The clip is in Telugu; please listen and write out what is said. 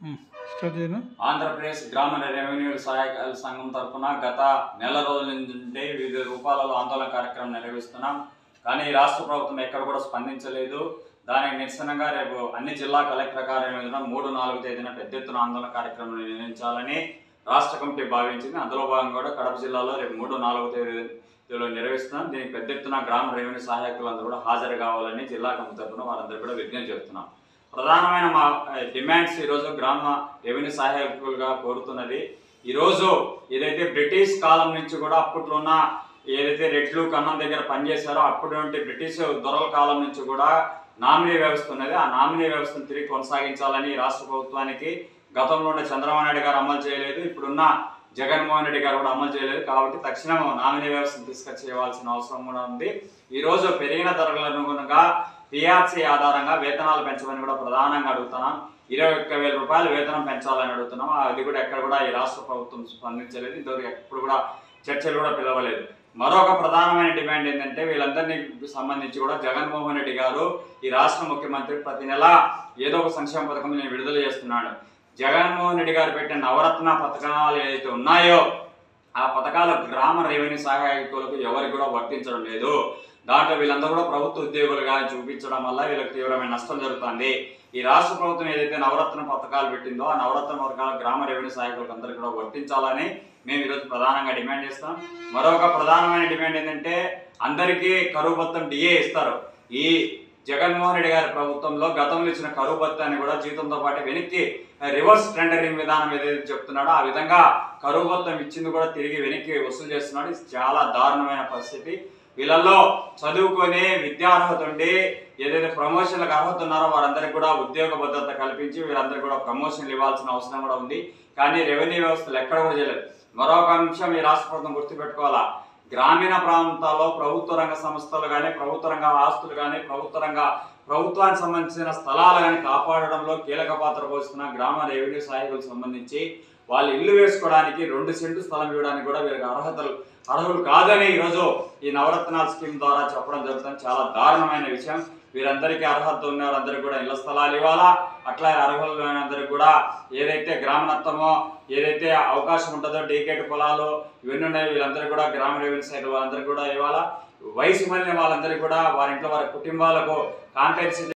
స్టార్ట్ చేయను ఆంధ్రప్రదేశ్ గ్రామ రెవెన్యూ సహాయక సంఘం తరఫున గత నెల రోజుల నుండి వివిధ రూపాలలో ఆందోళన కార్యక్రమం నిర్వహిస్తున్నాం కానీ ఈ రాష్ట్ర ప్రభుత్వం ఎక్కడ కూడా స్పందించలేదు దానికి నిరసనగా రేపు అన్ని జిల్లా కలెక్టర్ కార్యాలయం మూడు నాలుగు తేదీన పెద్ద ఎత్తున ఆందోళన కార్యక్రమం నిర్వహించాలని రాష్ట్ర కమిటీ భావించింది అందులో భాగంగా కూడా కడప జిల్లాలో రేపు మూడు నాలుగు తేదీలో నిర్వహిస్తున్నాం దీనికి పెద్ద ఎత్తున గ్రామ రెవెన్యూ సహాయకులందరూ కూడా హాజరు కావాలని జిల్లా కమిటీ తరఫున వారందరూ కూడా విజ్ఞప్తి చేస్తున్నాం ప్రధానమైన మా డిమాండ్స్ ఈరోజు గ్రామ రెవెన్యూ సహాయకులుగా కోరుతున్నది ఈరోజు ఏదైతే బ్రిటిష్ కాలం నుంచి కూడా అప్పట్లో ఉన్న ఏదైతే రెడ్లు కన్నం దగ్గర పనిచేశారో అప్పటి బ్రిటిష్ దొరల కాలం నుంచి కూడా నామినీ వ్యవస్థ ఉన్నది ఆ నామినీ వ్యవస్థను తిరిగి కొనసాగించాలని ఈ రాష్ట్ర ప్రభుత్వానికి గతంలో ఉన్న చంద్రబాబు నాయుడు గారు అమలు చేయలేదు ఇప్పుడున్న జగన్మోహన్ రెడ్డి గారు కూడా అమలు చేయలేదు కాబట్టి తక్షణం నామినీ వ్యవస్థను తీసుకొచ్చి చేయవలసిన అవసరం కూడా ఉంది ఈ రోజు పెరిగిన ధరలకు అనుగుణంగా పిఆర్సీ ఆధారంగా వేతనాలు పెంచమని కూడా ప్రధానంగా అడుగుతున్నాం ఇరవై ఒక్క వేల రూపాయలు వేతనం పెంచాలని అడుగుతున్నాం అది కూడా ఎక్కడ కూడా ఈ రాష్ట్ర ప్రభుత్వం స్పందించలేదు ఇంతవరకు ఎప్పుడు కూడా చర్చలు కూడా పిలవలేదు మరొక ప్రధానమైన డిమాండ్ ఏంటంటే వీళ్ళందరినీ సంబంధించి కూడా జగన్మోహన్ రెడ్డి గారు ఈ రాష్ట్ర ముఖ్యమంత్రి ప్రతి నెల ఏదో ఒక సంక్షేమ పథకం నేను విడుదల చేస్తున్నాడు జగన్మోహన్ రెడ్డి గారు పెట్టిన నవరత్న పథకాలు ఏదైతే ఉన్నాయో ఆ పథకాలు గ్రామ రెవెన్యూ సహాయకులకు ఎవరికి కూడా వర్తించడం లేదు దాంట్లో వీళ్ళందరూ కూడా ప్రభుత్వ ఉద్యోగులుగా చూపించడం వల్ల వీళ్ళకి తీవ్రమైన నష్టం జరుగుతుంది ఈ రాష్ట్ర ప్రభుత్వం ఏదైతే నవరత్న పథకాలు పెట్టిందో ఆ నవరత్న పథకాలు గ్రామ రెవెన్యూ సహాయకులకు అందరికీ కూడా వర్తించాలని మేము ఈరోజు ప్రధానంగా డిమాండ్ చేస్తాం మరొక ప్రధానమైన డిమాండ్ ఏంటంటే అందరికీ కరువు భత్తం డిఏ ఇస్తారు ఈ జగన్మోహన్ రెడ్డి గారి ప్రభుత్వంలో గతంలో ఇచ్చిన కరువు భత్తాన్ని కూడా జీతంతో పాటు వెనక్కి రివర్స్ టెండరింగ్ విధానం ఏదైతే చెప్తున్నాడో ఆ విధంగా కరువు భత్తం ఇచ్చింది కూడా తిరిగి వెనక్కి వసూలు చేస్తున్నాడు ఇది చాలా దారుణమైన పరిస్థితి వీళ్ళల్లో చదువుకొని విద్యార్హత ఉండి ఏదైతే ప్రమోషన్లకు అర్హత ఉన్నారో వారందరికీ కూడా ఉద్యోగ భద్రత కల్పించి వీరందరికీ కూడా ప్రమోషన్లు ఇవ్వాల్సిన అవసరం కూడా ఉంది కానీ రెవెన్యూ వ్యవస్థలు ఎక్కడ కూడా చేయలేదు మరొక అంశం ఈ రాష్ట్ర ప్రభుత్వం గుర్తుపెట్టుకోవాలా గ్రామీణ ప్రాంతాల్లో ప్రభుత్వ రంగ సంస్థలు కానీ ప్రభుత్వ రంగ ఆస్తులు కానీ ప్రభుత్వ రంగ ప్రభుత్వానికి సంబంధించిన స్థలాలు కానీ కాపాడడంలో కీలక పాత్ర పోషిస్తున్న గ్రామ రెవెన్యూ సహాయకులకు సంబంధించి వాళ్ళు ఇల్లు వేసుకోవడానికి రెండు సెంటు స్థలం ఇవ్వడానికి కూడా వీరికి అర్హతలు అర్హులు కాదని ఈరోజు ఈ నవరత్నాల స్కీమ్ ద్వారా చెప్పడం జరుగుతుంది చాలా దారుణమైన విషయం వీరందరికీ అర్హత ఉన్న వారందరికీ కూడా ఇళ్ల స్థలాలు ఇవ్వాలా అట్లా అర్హులు అందరికీ కూడా ఏదైతే గ్రామనత్తమో ఏదైతే అవకాశం ఉంటుందో డీకేట్ పొలాలు ఇవన్నీ ఉన్నాయో వీళ్ళందరికీ కూడా గ్రామ రెవెన్యూ సైడ్ వాళ్ళందరికీ కూడా ఇవ్వాలా వయసు మళ్ళీ వాళ్ళందరికీ కూడా వారి ఇంట్లో వారి కుటుంబాలకు కాంట్రాక్ట్స్